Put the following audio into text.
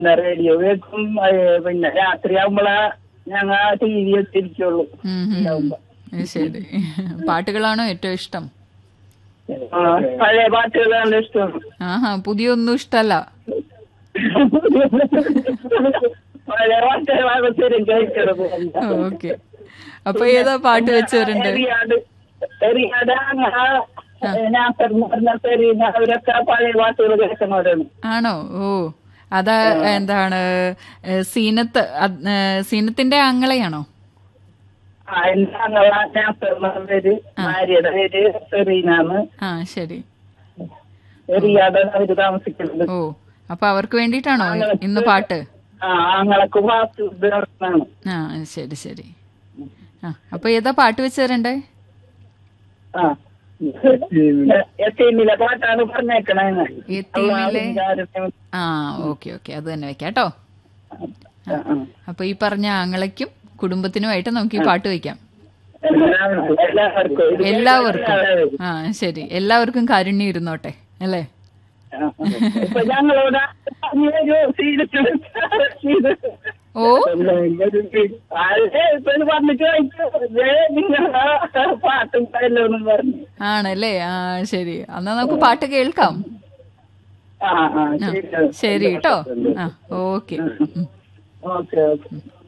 പിന്നെ റേഡിയോ കേൾക്കും ഏ, പിന്നെ രാത്രി ആവുമ്പോഴാ ഞങ്ങ ടി വി എത്തിരിക്കുള്ളൂ ഉം, ഉം, ഉം. അത് ശരി പാട്ടുകളാണോ ഏറ്റവും ഇഷ്ടം ആ, പഴയ പാട്ടുകളാണ് ഇഷ്ടം ആഹാ പുതിയൊന്നും ഇഷ്ടല്ല പഴയ പാട്ടുകളാണ് സ്ഥിരം കേൾക്കണത് ഓക്കെ അപ്പൊ ഏതാ പാട്ട് വെച്ച് വരണ്ട് എറിയാട് എറിയാട് അങ്ങ നാസർ പറഞ്ഞ സെറീന അവരൊക്കെ പഴയ പാട്ടുകൾ കേൾക്കുന്നവരാണ് ആണോ ഓ അതാ എന്താണ് ഏ, സീനത്ത് അത്, ഏ, സീനത്തിന്റെ ആങ്ങളെയാണോ ആ എന്റെ അങ്ങള നാസർ എന്ന പേര് ഭാര്യയുടെ പേര് സെറീനാന്ന് ആ ശരി എറിയാടാണ് അവര് താമസിക്കുന്നത് ഓ അപ്പൊ അവർക്ക് വേണ്ടിയിട്ടാണോ ഇന്ന് പാട്ട് ആ ആങ്ങളക്ക് വാസ്തു നടത്തുന്നതാണ് ആ ശരി ശരി ആ അപ്പൊ ഏതാ പാട്ട് വെച്ച് തരണ്ടേ ആ എത്തീമിലെ പാട്ടാണ് പറഞ്ഞേക്കണേ എത്തീമിലെ? ആ ഓക്കെ ഓക്കെ അത് തന്നെ വെക്കാം കേട്ടോ അപ്പൊ ഈ പറഞ്ഞ ആങ്ങളയ്ക്കും കുടുംബത്തിനുമായിട്ട് നമുക്ക് ഈ പാട്ട് വെക്കാം എല്ലാവർക്കും എല്ലാവർക്കും എല്ലാവർക്കും ആ ശരി എല്ലാവർക്കും കാരുണ്യം ഇരുന്നോട്ടെ അല്ലേ ഇപ്പൊ ഞങ്ങളോട് പറഞ്ഞു തരുമോ? സീരിയസ് ഇത്. ഓ അതെ, ഇപ്പൊ ഇത് വന്നിട്ട് ചോദിച്ചു. ദേ നിങ്ങളെ പാട്ടും എല്ലാം പറഞ്ഞു ആണല്ലേ ആ ശരി എന്നാ നമുക്ക് പാട്ട് കേൾക്കാം ആ ആ ആ ശരി ശരി കേട്ടോ ആ ഓക്കെ ഓക്കെ ഓക്കെ